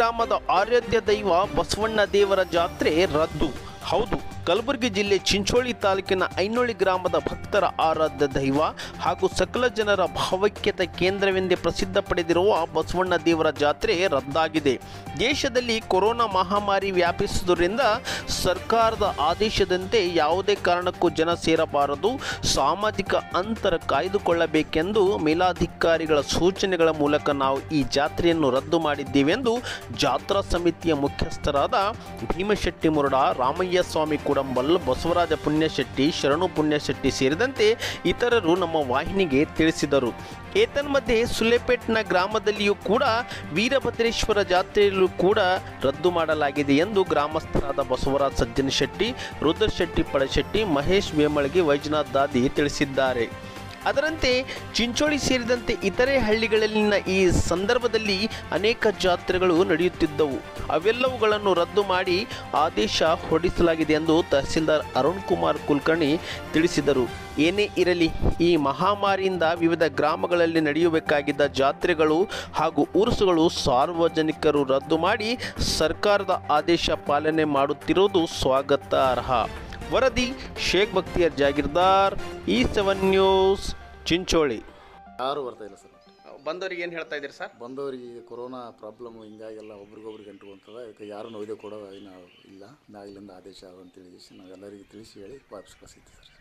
ಗ್ರಾಮದ ಆರಾಧ್ಯ ದೈವ ಬಸವಣ್ಣ ದೇವರ ಜಾತ್ರೆ ರದ್ದು ಹೌದು ಕಲಬುರಗಿ ಜಿಲ್ಲೆ ಚಿಂಚೋಳಿ ತಾಲೂಕಿನ ಐನೊಳಿ ಗ್ರಾಮದ ಭಕ್ತರ ಆರಾಧ್ಯ ದೈವ ಹಾಗೂ ಸಕಲ ಜನರ ಭಾವೈಕ್ಯತೆ ಕೇಂದ್ರವೆಂದೇ ಪ್ರಸಿದ್ಧ ಪಡೆದಿರುವ ಬಸವಣ್ಣ ದೇವರ ಜಾತ್ರೆ ರದ್ದಾಗಿದೆ ದೇಶದಲ್ಲಿ ಕೊರೋನಾ ಮಹಾಮಾರಿ ವ್ಯಾಪಿಸುವುದರಿಂದ ಸರ್ಕಾರದ ಆದೇಶದಂತೆ ಯಾವುದೇ ಕಾರಣಕ್ಕೂ ಜನ ಸೇರಬಾರದು ಸಾಮಾಜಿಕ ಅಂತರ ಕಾಯ್ದುಕೊಳ್ಳಬೇಕೆಂದು ಮೇಲಾಧಿಕಾರಿಗಳ ಸೂಚನೆಗಳ ಮೂಲಕ ನಾವು ಈ ಜಾತ್ರೆಯನ್ನು ರದ್ದು ಮಾಡಿದ್ದೇವೆಂದು ಜಾತ್ರಾ ಸಮಿತಿಯ ಮುಖ್ಯಸ್ಥರಾದ ಭೀಮಶೆಟ್ಟಿ ಮುರುಡ ರಾಮಯ್ಯ ಸ್ವಾಮಿ ಕುಡಂಬಲ್ ಬಸವರಾಜ ಪುಣ್ಯಶೆಟ್ಟಿ ಶರಣು ಪುಣ್ಯಶೆಟ್ಟಿ ಸೇರಿದಂತೆ ಇತರರು ನಮ್ಮ ವಾಹಿನಿಗೆ ತಿಳಿಸಿದರು ಏತನ್ಮಧ್ಯೆ ಸುಲೆಪೇಟ್ನ ಗ್ರಾಮದಲ್ಲಿಯೂ ಕೂಡ ವೀರಭದ್ರೇಶ್ವರ ಜಾತ್ರೆಯಲ್ಲೂ ಕೂಡ ರದ್ದು ಮಾಡಲಾಗಿದೆ ಎಂದು ಗ್ರಾಮಸ್ಥರಾದ ಬಸವರಾಜ್ ಸಜ್ಜನ ಶೆಟ್ಟಿ ರುದ್ರ ಶೆಟ್ಟಿ ಪಳಶೆಟ್ಟಿ ಮಹೇಶ್ ವೇಮಳಗಿ ವೈಜನಾಥ್ ದಾದಿ ತಿಳಿಸಿದ್ದಾರೆ ಅದರಂತೆ ಚಿಂಚೋಳಿ ಸೇರಿದಂತೆ ಇತರೆ ಹಳ್ಳಿಗಳಲ್ಲಿನ ಈ ಸಂದರ್ಭದಲ್ಲಿ ಅನೇಕ ಜಾತ್ರೆಗಳು ನಡೆಯುತ್ತಿದ್ದವು ಅವೆಲ್ಲವುಗಳನ್ನು ರದ್ದು ಮಾಡಿ ಆದೇಶ ಹೊರಡಿಸಲಾಗಿದೆ ಎಂದು ತಹಸೀಲ್ದಾರ್ ಅರುಣ್ ಕುಮಾರ್ ಕುಲಕರ್ಣಿ ತಿಳಿಸಿದರು ಏನೇ ಇರಲಿ ಈ ಮಹಾಮಾರಿಯಿಂದ ವಿವಿಧ ಗ್ರಾಮಗಳಲ್ಲಿ ನಡೆಯಬೇಕಾಗಿದ್ದ ಜಾತ್ರೆಗಳು ಹಾಗೂ ಉರುಸುಗಳು ಸಾರ್ವಜನಿಕರು ರದ್ದು ಮಾಡಿ ಸರ್ಕಾರದ ಆದೇಶ ಪಾಲನೆ ಮಾಡುತ್ತಿರುವುದು ಸ್ವಾಗತಾರ್ಹ ವರದಿ ಶೇಖ್ ಬಕ್ತಿಯರ್ ಜಾಗೀರ್ದಾರ್ ಈ ಸೆವೆನ್ ನ್ಯೂಸ್ ಚಿಂಚೋಳಿ ಯಾರು ಬರ್ತಾ ಇಲ್ಲ ಸರ್ ಬಂದವರಿಗೆ ಏನು ಹೇಳ್ತಾ ಇದ್ದೀರಿ ಸರ್ ಬಂದವರಿಗೆ ಕೊರೋನಾ ಪ್ರಾಬ್ಲಮ್ ಹಿಂಗಾಗೆಲ್ಲ ಒಬ್ರಿಗೊಬ್ರಿಗೆ ಅಂಟ್ಕೊಂತದ ಅದಕ್ಕೆ ಯಾರು ನೋಯ್ದೆ ಕೊಡೋ ಏನು ಇಲ್ಲ ನಾಗಲಿಂದ ಆದೇಶ ಅಂತೇಳಿ ನಾವು ಎಲ್ಲರಿಗೂ ತಿಳಿಸಿ ಹೇಳಿ ವಾಪಸ್ ಕಳಿಸಿದ್ವಿ ಸರ್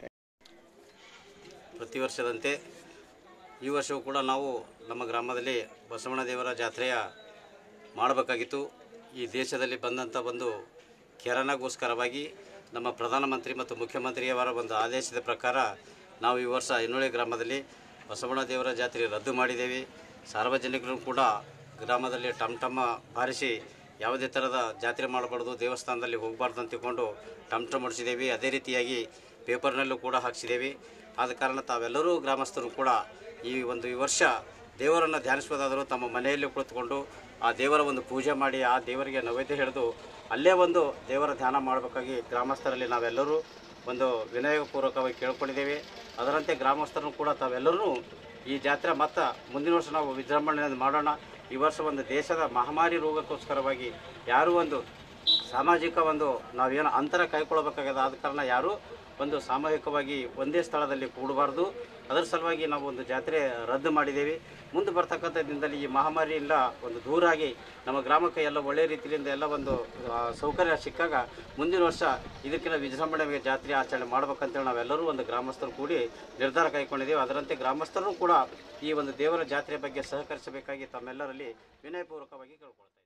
ಪ್ರತಿ ವರ್ಷದಂತೆ ಈ ವರ್ಷವೂ ಕೂಡ ನಾವು ನಮ್ಮ ಗ್ರಾಮದಲ್ಲಿ ಬಸವಣ್ಣ ದೇವರ ಜಾತ್ರೆಯ ಮಾಡಬೇಕಾಗಿತ್ತು ಈ ದೇಶದಲ್ಲಿ ಬಂದಂಥ ಒಂದು ಕೆರನಗೋಸ್ಕರವಾಗಿ ನಮ್ಮ ಪ್ರಧಾನಮಂತ್ರಿ ಮತ್ತು ಮುಖ್ಯಮಂತ್ರಿಯವರ ಒಂದು ಆದೇಶದ ಪ್ರಕಾರ ನಾವು ಈ ವರ್ಷ ಇನ್ನೊಳಿ ಗ್ರಾಮದಲ್ಲಿ ಬಸವಣ್ಣ ದೇವರ ಜಾತ್ರೆ ರದ್ದು ಮಾಡಿದ್ದೇವೆ ಸಾರ್ವಜನಿಕರು ಕೂಡ ಗ್ರಾಮದಲ್ಲಿ ಟಮ್ ಟಮ್ಮ ಬಾರಿಸಿ ಯಾವುದೇ ಥರದ ಜಾತ್ರೆ ಮಾಡಬಾರ್ದು ದೇವಸ್ಥಾನದಲ್ಲಿ ಹೋಗಬಾರ್ದು ಅಂತ ತಿಳ್ಕೊಂಡು ಟಮ್ ಟಮ್ ಹೊಡಿಸಿದ್ದೇವೆ ಅದೇ ರೀತಿಯಾಗಿ ಪೇಪರ್ನಲ್ಲೂ ಕೂಡ ಹಾಕ್ಸಿದ್ದೇವೆ ಆದ ಕಾರಣ ತಾವೆಲ್ಲರೂ ಗ್ರಾಮಸ್ಥರು ಕೂಡ ಈ ಒಂದು ಈ ವರ್ಷ ದೇವರನ್ನು ಧ್ಯಾನಿಸುವುದಾದರೂ ತಮ್ಮ ಮನೆಯಲ್ಲಿ ಕುಳಿತುಕೊಂಡು ಆ ದೇವರ ಒಂದು ಪೂಜೆ ಮಾಡಿ ಆ ದೇವರಿಗೆ ನೈವೇದ್ಯ ಹಿಡಿದು ಅಲ್ಲೇ ಒಂದು ದೇವರ ಧ್ಯಾನ ಮಾಡಬೇಕಾಗಿ ಗ್ರಾಮಸ್ಥರಲ್ಲಿ ನಾವೆಲ್ಲರೂ ಒಂದು ವಿನಯಪೂರ್ವಕವಾಗಿ ಕೇಳ್ಕೊಂಡಿದ್ದೇವೆ ಅದರಂತೆ ಗ್ರಾಮಸ್ಥರನ್ನು ಕೂಡ ತಾವೆಲ್ಲರೂ ಈ ಜಾತ್ರೆ ಮತ್ತು ಮುಂದಿನ ವರ್ಷ ನಾವು ವಿಜೃಂಭಣೆಯಿಂದ ಮಾಡೋಣ ಈ ವರ್ಷ ಒಂದು ದೇಶದ ಮಹಾಮಾರಿ ರೋಗಕ್ಕೋಸ್ಕರವಾಗಿ ಯಾರೂ ಒಂದು ಸಾಮಾಜಿಕ ಒಂದು ನಾವೇನು ಅಂತರ ಕಾಯ್ಕೊಳ್ಬೇಕಾಗಿದೆ ಆದ ಕಾರಣ ಯಾರೂ ಒಂದು ಸಾಮೂಹಿಕವಾಗಿ ಒಂದೇ ಸ್ಥಳದಲ್ಲಿ ಕೂಡಬಾರ್ದು ಅದರ ಸಲುವಾಗಿ ನಾವು ಒಂದು ಜಾತ್ರೆ ರದ್ದು ಮಾಡಿದ್ದೇವೆ ಮುಂದೆ ಬರ್ತಕ್ಕಂಥ ದಿನದಲ್ಲಿ ಈ ಮಹಾಮಾರಿಯಿಂದ ಒಂದು ದೂರಾಗಿ ನಮ್ಮ ಗ್ರಾಮಕ್ಕೆ ಎಲ್ಲ ಒಳ್ಳೆಯ ರೀತಿಯಿಂದ ಎಲ್ಲ ಒಂದು ಆ, ಸೌಕರ್ಯ ಸಿಕ್ಕಾಗ ಮುಂದಿನ ವರ್ಷ ಇದಕ್ಕಿಂತ ವಿಜೃಂಭಣೆಗೆ ಜಾತ್ರೆ ಆಚರಣೆ ಮಾಡ್ಬೇಕಂತೇಳಿ ನಾವೆಲ್ಲರೂ ಒಂದು ಗ್ರಾಮಸ್ಥರು ಕೂಡಿ ನಿರ್ಧಾರ ಕೈಗೊಂಡಿದ್ದೇವೆ ಅದರಂತೆ ಗ್ರಾಮಸ್ಥರು ಕೂಡ ಈ ಒಂದು ದೇವರ ಜಾತ್ರೆ ಬಗ್ಗೆ ಸಹಕರಿಸಬೇಕಾಗಿ ತಮ್ಮೆಲ್ಲರಲ್ಲಿ ವಿನಯಪೂರ್ವಕವಾಗಿ ಕೇಳ್ಕೊಳ್ತೇವೆ